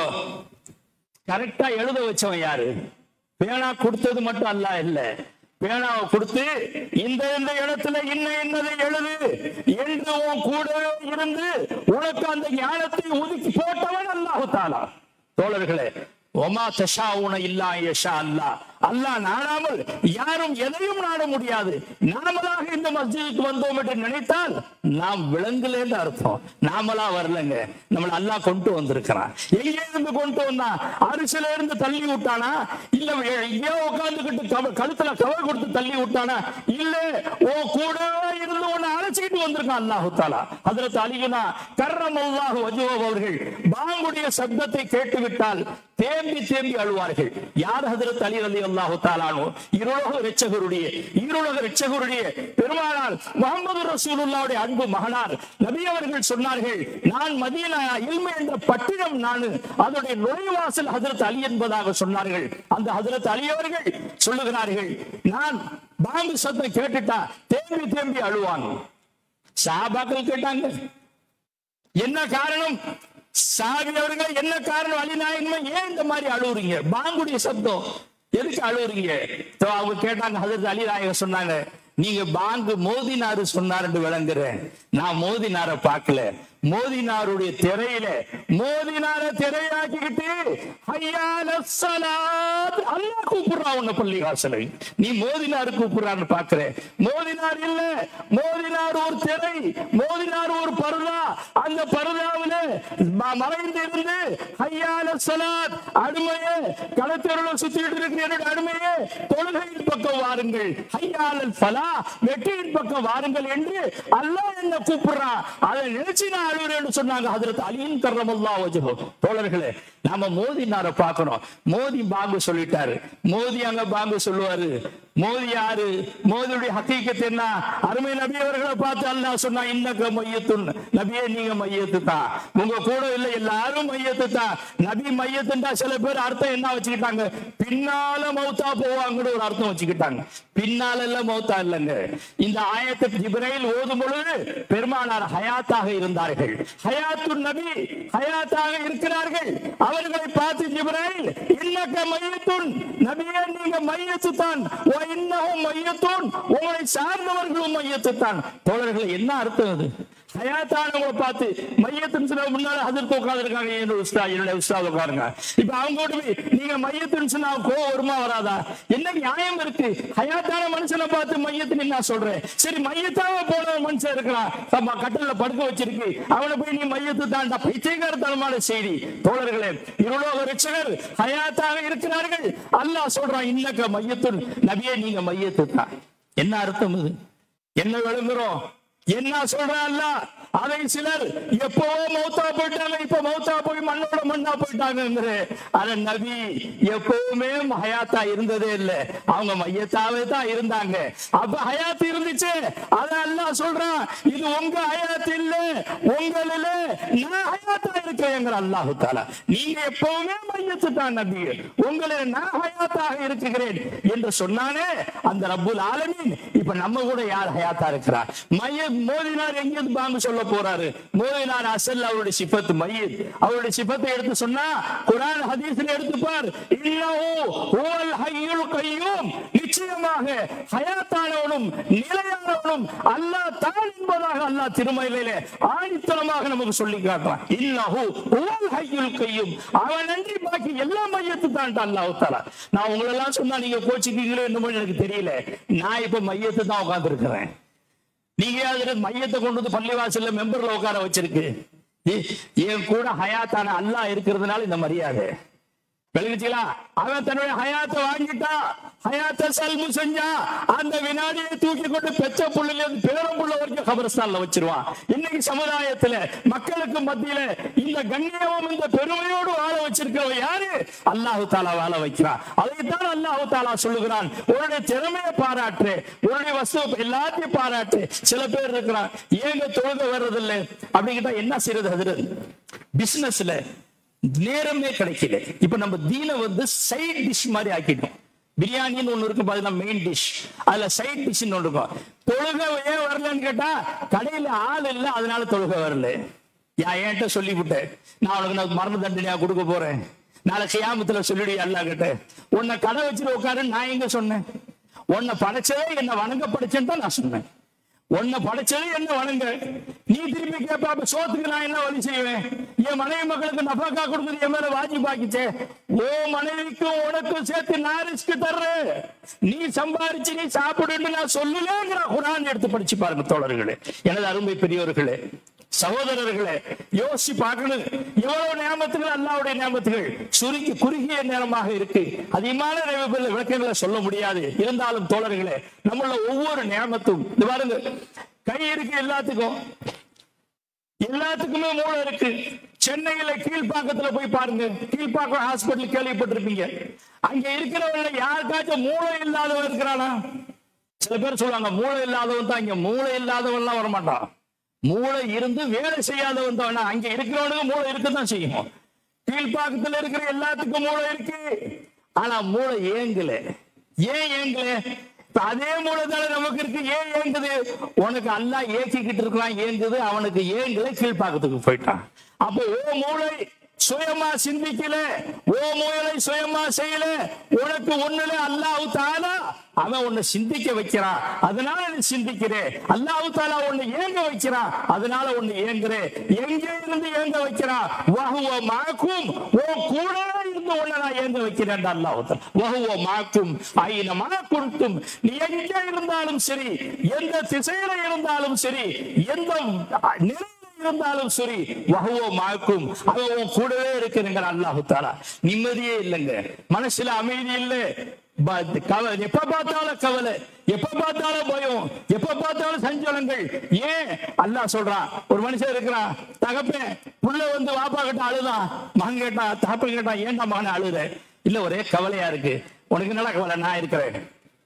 A: கரெக்டா எழுத வச்சவன் யாரு பேனா கொடுத்தது மட்டும் அல்ல இல்ல பேனாவை கொடுத்து இந்த இந்த இடத்துல இன்ன இன்னதை எழுது என்று உன் கூடவே இருந்து உனக்கு அந்த ஞானத்தை ஒதுக்கி போட்டவன் அல்லாஹு தாலா தோழர்களே ஒமா தஷாவுன இல்லா யஷா அல்லா அல்லாஹ் நாடாமல் யாரும் எதையும் நாட முடியாது நாமளாக இந்த மஸ்ஜிதுக்கு வந்தோம் என்று நினைத்தால் நாம் விலங்குலேன்னு அர்த்தம் நாமளா வரலங்க நம்மள அல்லாஹ் கொண்டு வந்திருக்கிறான் எங்கே இருந்து கொண்டு வந்தா அரிசில இருந்து தள்ளி விட்டானா இல்ல எங்கேயோ உட்கார்ந்துகிட்டு கவ- கழுத்துல கவர் கொடுத்து தள்ளி விட்டானா இல்ல ஓ கூட இருந்து உன்னை அழைச்சிக்கிட்டு வந்திருக்கான் அல்லாஹு தாலா அதுல அலிகுனா கர்ரம் அல்லாஹு வஜுவோ அவர்கள் பாங்குடைய சப்தத்தை கேட்டுவிட்டால் தேம்பி தேம்பி அழுவார்கள் யார் ஹதரத் அலி அலி அல்லாஹு தாலானோ இருளக ரட்சகருடைய இருளக ரட்சகருடைய பெருமானார் முகமது ரசூலுல்லாவுடைய அன்பு மகனார் நபி அவர்கள் சொன்னார்கள் நான் மதீனா இல்மு என்ற பட்டினம் நான் அதனுடைய நுழைவாசல் ஹதரத் அலி என்பதாக சொன்னார்கள் அந்த ஹதரத் அலி அவர்கள் சொல்லுகிறார்கள் நான் பாம்பு சத்தம் கேட்டுட்டா தேம்பி தேம்பி அழுவாங்க சாபாக்கள் கேட்டாங்க என்ன காரணம் சாவி அவர்கள் என்ன காரணம் அலிநாயகமே ஏன் இந்த மாதிரி அழுவுறீங்க பாங்குடைய சப்தம் எதுக்கு அழுவுறீங்க So, அவங்க கேட்டாங்க ஹதரத் அலிநாயகர் சொன்னாங்க நீங்க பாங்கு மோதினாரு சொன்னாருன்னு விளங்குறேன் நான் மோதினார பார்க்கல மோதினாருடைய திரையில மோதினார திரையாக்கிக்கிட்டு ஐயால சலாத் அல்லாஹ் கூப்பிடுறா உன்னை பள்ளிவாசலை நீ மோதினாரு கூப்பிடுறான்னு பாக்குற மோதினார் இல்ல மோதினார் ஒரு திரை மோதினார் ஒரு பருதா அந்த பருதாவில ம- மறைந்து இருந்து ஐயால சலாத் அடிமையே களத்தெருள சுத்திட்டு இருக்கிற என்னுடைய அடிமையே தொழுகையின் பக்கம் வாருங்கள் ஐயால சலா வெற்றியின் பக்கம் வாருங்கள் என்று அல்லாஹ் என்ன கூப்பிடுறான் அதை நினைச்சு நான் அழுகிறேன்னு சொன்னாங்க ஹதரத் அலியின் கர்ரமல்லா வஜஹு தோழர்களே நாம மோதினார பார்க்கணும் மோதி பாங்கு சொல்லிட்டாரு மோதி அங்க பாங்கு சொல்லுவாரு மோதி யாரு மோதியுடைய ஹக்கீக்கத் என்ன அருமை நபி அவர்களை பார்த்து அல்லாஹ் சொன்னா இன்னக்க மையத்துன் நபியே நீங்க மையத்து தான் உங்க கூட இல்ல எல்லாரும் மையத்து தான் நபி மையத்துண்டா சில பேர் அர்த்தம் என்ன வச்சுக்கிட்டாங்க பின்னால மௌத்தா போவாங்கன்னு ஒரு அர்த்தம் வச்சுக்கிட்டாங்க பின்னால எல்லாம் மௌத்தா இல்லைங்க இந்த ஆயத்தை ஜிப்ரைல் ஓதும் பொழுது பெருமானார் ஹயாத்தாக இருந்தார்கள் ஹயாத்து நபி ஹயாத்தாக இருக்கிறார்கள் அவர்களை பார்த்து ஜிப்ரைல் இன்னக்க மையத்துன் நபியே நீங்க மையத்து தான் ஓ இன்னஹும் மையத்துன் உங்களை சார்ந்தவர்களும் மையத்து தான் தோழர்களே என்ன அர்த்தம் அது ஹயாத்தானவங்களை பார்த்து மையத்தின் சில முன்னால ஹசரத் உட்கார்ந்து இருக்காங்க என்னோட உஸ்தா என்னுடைய உஸ்தா உட்காருங்க இப்ப அவங்க கூட போய் நீங்க மையத்தின் சொன்னா கோவம் வருமா வராதா என்ன நியாயம் இருக்கு ஹயாத்தான மனுஷனை பார்த்து மையத்தின் நான் சொல்றேன் சரி மையத்தாவ போன ஒரு மனுஷன் இருக்கிறான் நம்ம கட்டல படுக்க வச்சிருக்கு அவனை போய் நீ மையத்து தாண்டா பைத்தியகாரத்தனமான செய்தி தோழர்களே இருளோக ரட்சகர் ஹயாத்தாக இருக்கிறார்கள் அல்லாஹ் சொல்றான் இன்னக்க மையத்துன் நபியே நீங்க மையத்து தான் என்ன அர்த்தம் இது என்ன விளங்குறோம் என்ன சொல்றான்ல அதை சிலர் எப்பவோ மௌத்தா போயிட்டாங்க இப்ப மௌத்தா போய் மண்ணோட மண்ணா போயிட்டாங்க ஆனா நபி எப்பவுமே ஹயாத்தா இருந்ததே இல்ல அவங்க மையத்தாவே தான் இருந்தாங்க அப்ப ஹயாத் இருந்துச்சு அத அல்லாஹ் சொல்றான் இது உங்க ஹயாத் இல்ல உங்களில நான் ஹயாத்தா இருக்கிறேங்கிற அல்லாஹு தாலா நீங்க எப்பவுமே மையத்து தான் நபி உங்களில் நான் ஹயாத்தாக இருக்குகிறேன் என்று சொன்னானே அந்த ரப்புல் ஆலமீன் இப்ப நம்ம கூட யார் ஹயாத்தா இருக்கிறார் மைய மோதினார் எங்கிருந்து பாங்க சொல்ல போறாரு மோதினார் அசல் அவருடைய சிபத்து மையத் அவருடைய சிபத்தை எடுத்து சொன்னா குரான் ஹதீஸ்ல எடுத்து பார் இன்னஹு ஹுவல் ஹய்யுல் கய்யூம் நிச்சயமாக ஹயாத்தானவனும் நிலையானவனும் அல்லாஹ் தான் என்பதாக அல்லாஹ் திருமலையிலே ஆணித்தனமாக நமக்கு சொல்லி காட்டுறான் இன்னஹு ஹுவல் ஹய்யுல் கய்யூம் அவன் நன்றி பாக்கி எல்லா மையத்து தான் அல்லாஹ் தாலா நான் உங்களை எல்லாம் சொன்னா நீங்க கோச்சிக்கீங்களோ என்னமோ எனக்கு தெரியல நான் இப்ப மையத்து தான் உட்கார்ந்து இருக்கிறேன் நீங்க அதுல மையத்தை கொண்டு வந்து பள்ளிவாசல்ல மெம்பர்ல உட்கார வச்சிருக்கு ஏ- என் கூட ஹயாத்தான அல்லாஹ் இருக்கிறதுனால இந்த மரியாதை விளங்குச்சுங்களா அவன் தன்னுடைய ஹயாத்தை வாங்கிட்டான் ஹயாத்தை சல்மு செஞ்சா அந்த வினாடியை தூக்கி கொண்டு பெச்ச புள்ளில இருந்து பேரம்புள்ள வரைக்கும் கபரஸ்தான்ல வச்சிருவான் இன்னைக்கு சமுதாயத்துல மக்களுக்கு மத்தியில இந்த கண்ணியமும் இந்த பெருமையோடு வாழ வச்சிருக்கிறவ யாரு அல்லாஹு தாலா வாழ வைக்கிறான் அதைத்தான் அல்லாஹு தாலா சொல்லுகிறான் உன்னுடைய திறமையை பாராட்டு உன்னுடைய வஸ்து எல்லாத்தையும் பாராட்டு சில பேர் இருக்கிறான் ஏங்க தொழுக வர்றதில்லை அப்படிங்கிட்ட என்ன செய்யறது அது பிசினஸ்ல நேரமே கிடைக்கல இப்ப நம்ம தீனை வந்து சைட் டிஷ் மாதிரி ஆக்கிட்டோம் பிரியாணின்னு ஒண்ணு இருக்கு பாத்தீங்கன்னா மெயின் டிஷ் அதுல சைட் டிஷ்னு ஒண்ணு இருக்கும் தொழுகை ஏன் வரலன்னு கேட்டா கடையில ஆள் இல்ல அதனால தொழுகை வரல யா என்கிட்ட சொல்லிவிட்டேன் நான் உனக்கு நான் மரண தண்டனையா கொடுக்க போறேன் நாளை கியாமத்துல சொல்லிடு அல்லா கிட்ட உன்னை கடை வச்சுட்டு உட்காரு நான் எங்க சொன்னேன் உன்னை படைச்சதே என்ன வணங்க படைச்சேன்னு தான் நான் சொன்னேன் உன்னை படைச்சது என்ன வணங்க நீ திருப்பி கேட்ப அப்ப சோத்துக்கு நான் என்ன வழி செய்வேன் என் மனைவி மக்களுக்கு நஃபாக்கா கொடுக்குறது என் மேல வாஜி பாக்கிச்சே ஓ மனைவிக்கும் உனக்கும் சேர்த்து நான் ரிஸ்க் தர்றேன் நீ சம்பாரிச்சு நீ சாப்பிடுன்னு நான் சொல்லலங்கிற குரான் எடுத்து படிச்சு பாருங்க தோழர்களே எனது அருமை பெரியோர்களே சகோதரர்களே யோசிச்சு பார்க்கணும் எவ்வளவு நியமத்துகள் அல்லாவுடைய நியமத்துகள் சுருக்கி குறுகிய நேரமாக இருக்கு அதிகமான நிறைவு விளக்கங்களை சொல்ல முடியாது இருந்தாலும் தோழர்களே நம்மள ஒவ்வொரு நியமத்தும் இது பாருங்க கை இருக்கு எல்லாத்துக்கும் எல்லாத்துக்குமே மூளை இருக்கு சென்னையில கீழ்ப்பாக்கத்துல போய் பாருங்க கீழ்ப்பாக்கம் ஹாஸ்பிட்டல் கேள்விப்பட்டிருப்பீங்க அங்க இருக்கிறவங்க யாருக்காச்சும் மூளை இல்லாதவன் இருக்கிறானா சில பேர் சொல்லுவாங்க மூளை இல்லாதவன் தான் இங்க மூளை இல்லாதவன் எல்லாம் வரமாட்டான் மூளை இருந்து வேலை செய்யாதவன் தான் அங்க இருக்கிறவனுக்கு மூளை இருக்கத்தான் செய்யும் கீழ்ப்பாக்கத்துல இருக்கிற எல்லாத்துக்கும் மூளை இருக்கு ஆனா மூளை ஏங்கல ஏன் ஏங்கல இப்ப அதே மூளை தானே நமக்கு இருக்கு ஏன் ஏங்குது உனக்கு அல்லா ஏக்கிக்கிட்டு இருக்கலாம் ஏங்குது அவனுக்கு ஏங்கல கீழ்ப்பாக்கத்துக்கு போயிட்டான் அப்போ ஓ மூளை சுயமா சிந்திக்கல ஓ மூளை சுயமா செய்யல உனக்கு ஒண்ணுல அல்லாஹ் தாலா அவன் உன்னை சிந்திக்க வைக்கிறான் அதனால நீ சிந்திக்கிறே அல்லாஹ் தாலா உன்னை ஏங்க வைக்கிறான் அதனால உன்னை ஏங்குறே எங்கே இருந்து ஏங்க வைக்கிறான் வஹுவ மாக்கும் ஓ கூட இருந்து உன்னை நான் ஏங்க வைக்கிறேன் அல்லாஹ் வஹுவ மாக்கும் ஐன மாக்குண்டும் நீ எங்கே இருந்தாலும் சரி எந்த திசையில இருந்தாலும் சரி எந்த நிலையில இருந்தாலும் சரி வகுவோ மாக்கும் அவன் உன் கூடவே இருக்கிறங்க அல்லாஹு தாலா நிம்மதியே இல்லைங்க மனசுல அமைதி இல்லை ப- கவலை எப்ப பார்த்தாலும் கவலை எப்ப பார்த்தாலும் பயம் எப்ப பார்த்தாலும் சஞ்சலங்கள் ஏன் அல்லாஹ் சொல்றான் ஒரு மனுஷன் இருக்கிறான் தகப்பேன் புள்ள வந்து வாப்பா கிட்ட அழுதான் மகன் கேட்டான் தகப்பன் கேட்டான் ஏன்டா மகன் அழுத இல்ல ஒரே கவலையா இருக்கு உனக்கு என்னடா கவலை நான் இருக்கிறேன்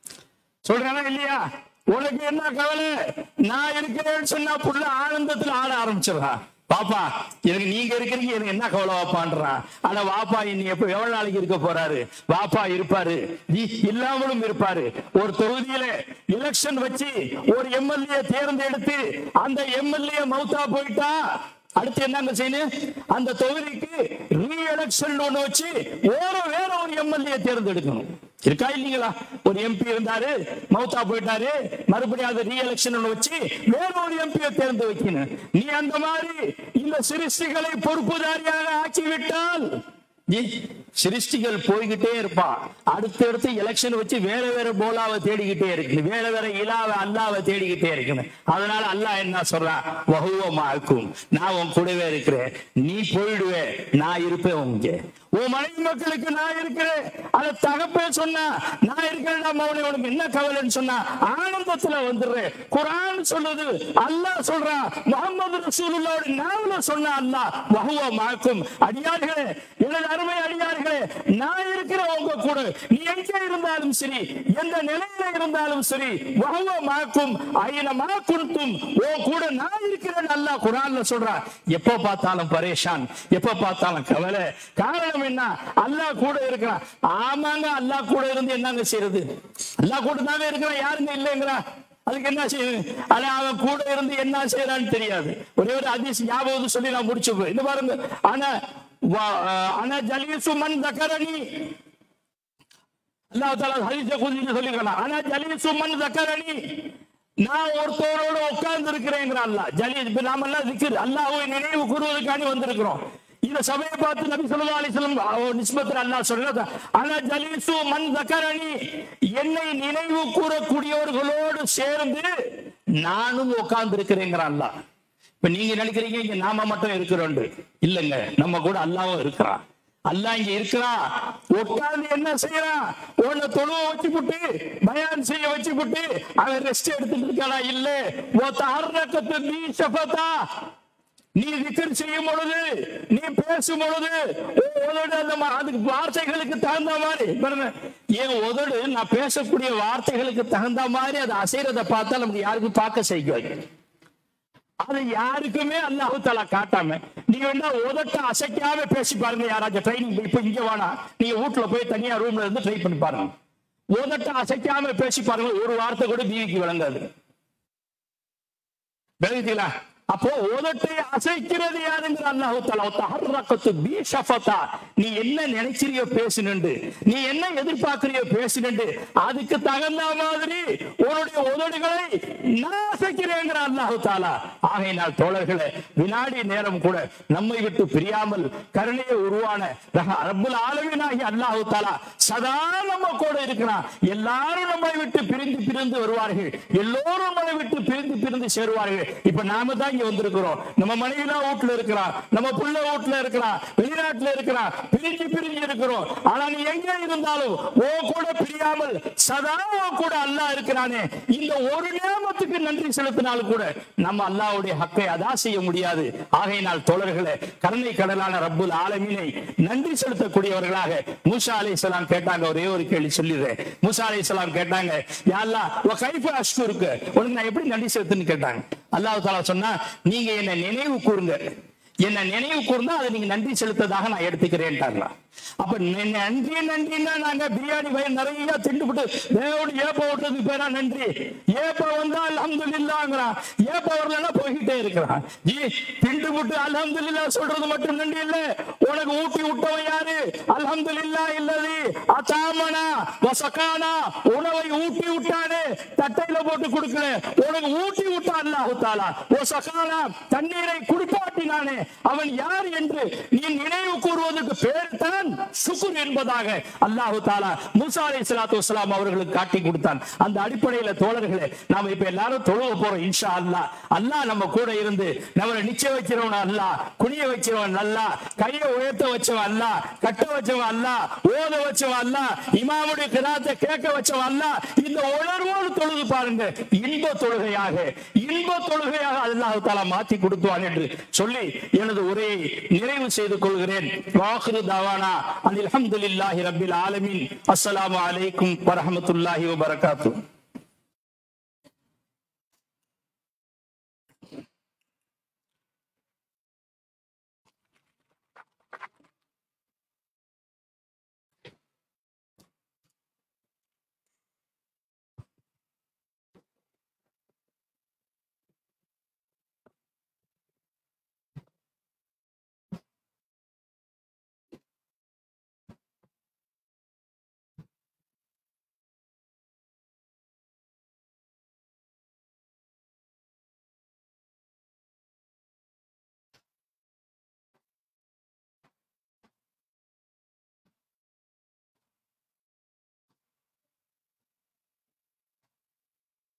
A: சொல்றானா இல்லையா உனக்கு என்ன கவலை நான் இருக்கிறேன்னு சொன்னா புள்ள ஆனந்தத்துல ஆட ஆரம்பிச்சிடறான் பாப்பா எனக்கு நீங்க இருக்கிறீங்க எனக்கு என்ன கவலை வாப்பான்றான் ஆனா வாப்பா இனி எப்ப எவ்வளவு நாளைக்கு இருக்க போறாரு வாப்பா இருப்பாரு நீ இல்லாமலும் இருப்பாரு ஒரு தொகுதியில எலெக்ஷன் வச்சு ஒரு எம்எல்ஏ தேர்ந்தெடுத்து அந்த எம்எல்ஏ மௌத்தா போயிட்டா அடுத்து என்னங்க செய்யணும் அந்த தொகுதிக்கு ரீ எலெக்ஷன் ஒண்ணு வச்சு வேற வேற ஒரு எம்எல்ஏ தேர்ந்தெடுக்கணும் இருக்கா இல்லீங்களா ஒரு எம்பி இருந்தாரு மௌத்தா போயிட்டாரு மறுபடியும் அது ரீ எலெக்ஷன் ஒண்ணு வச்சு வேற ஒரு எம்பியை தேர்ந்து வைக்கணும் நீ அந்த மாதிரி இந்த சிருஷ்டிகளை பொறுப்புதாரியாக ஆக்கிவிட்டால் நீ சிருஷ்டிகள் போய்கிட்டே இருப்பான் அடுத்தடுத்து எலெக்ஷன் வச்சு வேற வேற போலாவை தேடிக்கிட்டே இருக்கு வேற வேற இலாவை அல்லாவை தேடிக்கிட்டே இருக்கணும் அதனால அல்லாஹ் என்ன சொல்றான் வகுவமாக்கும் நான் உன் கூடவே இருக்கிறேன் நீ போயிடுவே நான் இருப்பேன் உங்க உன் மனைவி மக்களுக்கு நான் இருக்கிறேன் அத தகப்பே சொன்னா நான் இருக்கிறேன் மௌனி உனக்கு என்ன கவலைன்னு சொன்னா ஆனந்தத்துல வந்துடுறேன் குரான் சொல்லுது அல்லாஹ் சொல்றான் முகமது ரசூலுல்லாஹ் நாவல சொன்ன அல்லாஹ் வஹுவ மாக்கும் அடியார்களே எனது அருமை அடியார்களே நான் இருக்கிற உங்க கூட நீ எங்கே இருந்தாலும் சரி எந்த நிலையில இருந்தாலும் சரி வஹுவ மாக்கும் ஐன மாக்குன்தும் ஓ கூட நான் இருக்கிறேன் அல்லாஹ் குரான்ல சொல்றான் எப்ப பார்த்தாலும் பரேஷான் எப்ப பார்த்தாலும் கவலை காரணம் என்ன அல்லாஹ் கூட இருக்கிறான் ஆமாங்க அல்லாஹ் கூட இருந்து என்னங்க செய்யறது அல்லாஹ் கூட தாங்க இருக்கிறான் யாருங்க இல்லைங்கிறா அதுக்கு என்ன செய்யுது ஆனா அவன் கூட இருந்து என்ன செய்யறான்னு தெரியாது ஒரே ஒரு அதிசயம் ஞாபகம் சொல்லி நான் முடிச்சுப்பேன் இது பாருங்க ஆனா வா- ஆனா ஜலீசு மன் தக்கரணி அல்லாஹ் தாலா ஹதீஸ குதின்னு சொல்லிருக்கான் ஆனா ஜலீசு மன் தக்கரணி நான் ஒருத்தரோட உட்கார்ந்து இருக்கிறேங்கிற அல்லாஹ் ஜலீஸ் இப்ப நாம எல்லாம் திக்ர் அல்லாஹ்வை நினைவு கூறுவதற்காண்டி வந்திருக்கிறோம் இந்த சபையை பார்த்து நபி ஸல்லல்லாஹு அலைஹி வஸல்லம் நிஸ்பத்தில் அல்லாஹ் சொல்றது ஆனா ஜலீசு மன் தக்கரணி என்னை நினைவு கூறக்கூடியவர்களோடு சேர்ந்து நானும் உட்கார்ந்து இருக்கிறேங்கிற அல்லாஹ் இப்ப நீங்க நினைக்கிறீங்க இங்க நாம மட்டும் இருக்கிறோம் இல்லைங்க நம்ம கூட அல்லாவும் இருக்கிறான் அல்லாஹ் இங்க இருக்கிறான் உட்கார்ந்து என்ன செய்யறான் உன்னை தொழுவ வச்சு புட்டு பயான் செய்ய வச்சு புட்டு அவன் ரெஸ்ட் எடுத்துட்டு இருக்கானா இல்ல ஓ தாரக்கத்து நீ சபதா நீ விக்கர் செய்யும் பொழுது நீ பேசும் பொழுது உன் உதடு அந்த மா- அதுக்கு வார்த்தைகளுக்கு தகுந்த மாதிரி பாருங்க, என் உதடு நான் பேசக்கூடிய வார்த்தைகளுக்கு தகுந்த மாதிரி அது அசைறதை பார்த்தா நமக்கு யாருக்கும் பார்க்க செய்யும் அதை யாருக்குமே அல்லாஹு தாலா காட்டாம நீங்க வேணா உதட்ட அசைக்காம பேசி பாருங்க யாராச்சும் ட்ரைனிங் இப்ப இங்க வேணா நீங்க வீட்டுல போய் தனியா ரூம்ல இருந்து ட்ரை பண்ணி பாருங்க உதட்ட அசைக்காம பேசி பாருங்க ஒரு வார்த்தை கூட பீவிக்கு விளங்காது விளங்குதீங்களா அப்போ உதட்டை அசைக்கிறது யாருங்கிற அல்லாஹு தஆலா தஹர்ரகத்து பி ஷஃபதா நீ என்ன நினைச்சிரியோ பேசுனண்டு நீ என்ன எதிர்பார்க்கறியோ பேசுனண்டு அதுக்கு தகுந்த மாதிரி உன்னுடைய உதடுகளை நான் அசைக்கிறேங்கிற அல்லாஹு தாலா ஆகையினால் தோழர்களே வினாடி நேரம் கூட நம்மை விட்டு பிரியாமல் கருணையை உருவான ரஹ- ரப்புல் ஆலமீனாகிய அல்லாஹு தாலா சதா நம்ம கூட இருக்கிறான் எல்லாரும் நம்மை விட்டு பிரிந்து பிரிந்து வருவார்கள் எல்லோரும் நம்மளை விட்டு பிரிந்து பிரிந்து சேருவார்கள் இப்ப நாம தான் இங்க வந்திருக்கிறோம் நம்ம மனைவி தான் வீட்டுல இருக்கிறான் நம்ம புள்ள வீட்டுல இருக்கிறான் வெளிநாட்டுல இருக்கிறான் பிரிஞ்சு பிரிஞ்சு இருக்கிறோம் ஆனா நீ எங்க இருந்தாலும் ஓ கூட பிரியாமல் சதா ஓ கூட அல்லாஹ் இருக்கிறானே இந்த ஒரு நேமத்துக்கு நன்றி செலுத்தினாலும் கூட நம்ம அல்லாஹ்வுடைய ஹக்கை அதா செய்ய முடியாது ஆகையினால் தோழர்களே கருணை கடலான ரப்புல் ஆலமீனை நன்றி செலுத்தக்கூடியவர்களாக மூசா அலைஹிஸ்ஸலாம் கேட்டாங்க ஒரே ஒரு கேள்வி சொல்லிடுறேன் மூசா அலைஹிஸ்ஸலாம் கேட்டாங்க யா அல்லாஹ் வ கைஃப அஷ்குருக்கு உனக்கு நான் எப்படி நன்றி செலுத்துன்னு கேட்டாங்க அல்லாஹ் தாலா சொன்னா நீங்க என்ன நினைவு கூறுங்க என்ன நினைவு கூர்ந்தா அதை நீங்க நன்றி செலுத்ததாக நான் எடுத்துக்கிறேன்ட்டாங்களா அப்ப நி- நன்றி நன்றின்னா நாங்க பிரியாணி வயிறு நிறைய திண்டுபிட்டு தேவோடு ஏப்ப விட்டதுக்கு பேரா நன்றி ஏப்ப வந்தா அல்ஹம்துலில்லாங்கிறான் ஏப்ப வரலன்னா போய்கிட்டே இருக்கிறான் ஜி திண்டுபிட்டு அல்ஹம்துலில்லா சொல்றது மட்டும் நன்றி இல்ல உனக்கு ஊட்டி விட்டவன் யாரு அல்ஹம்துலில்லா இல்லது அத்தாமனா வசகானா உணவை ஊட்டி விட்டானே தட்டையில போட்டு கொடுக்கல உனக்கு ஊட்டி விட்டான் அல்லாஹு தாலா ஓ சகானா தண்ணீரை குடிப்பாட்டினானே அவன் யார் என்று நீ நினைவு கூறுவதற்கு பேர் தான் சுக்குர் என்பதாக அல்லாஹு தாலா மூசா அலை சலாத்து வசலாம் அவர்களுக்கு காட்டி கொடுத்தான் அந்த அடிப்படையில தோழர்களே நாம இப்ப எல்லாரும் தொழுக போறோம் இன்ஷா அல்லாஹ் அல்லாஹ் நம்ம கூட இருந்து நம்மளை நிச்சய வைக்கிறவன் அல்லாஹ் குனிய வைக்கிறவன் அல்லாஹ் கையை உயர்த்த வச்சவன் அல்லாஹ் கட்ட வச்சவன் அல்லாஹ் ஓத வச்சவன் அல்லாஹ் இமாமுடைய கிராத்தை கேட்க வச்சவன் அல்லாஹ் இந்த உணர்வோடு தொழுது பாருங்க இன்ப தொழுகையாக இன்ப தொழுகையாக அல்லாஹ் தாலா மாத்தி கொடுத்துவான் என்று சொல்லி எனது உரையை நிறைவு செய்து கொள்கிறேன் வாஹிரு தாவானா அல்ஹம்துலில்லாஹி ரப்பில் ஆலமீன் அஸ்ஸலாமு அலைக்கும் வரஹ்மத்துல்லாஹி வபரகாத்துஹு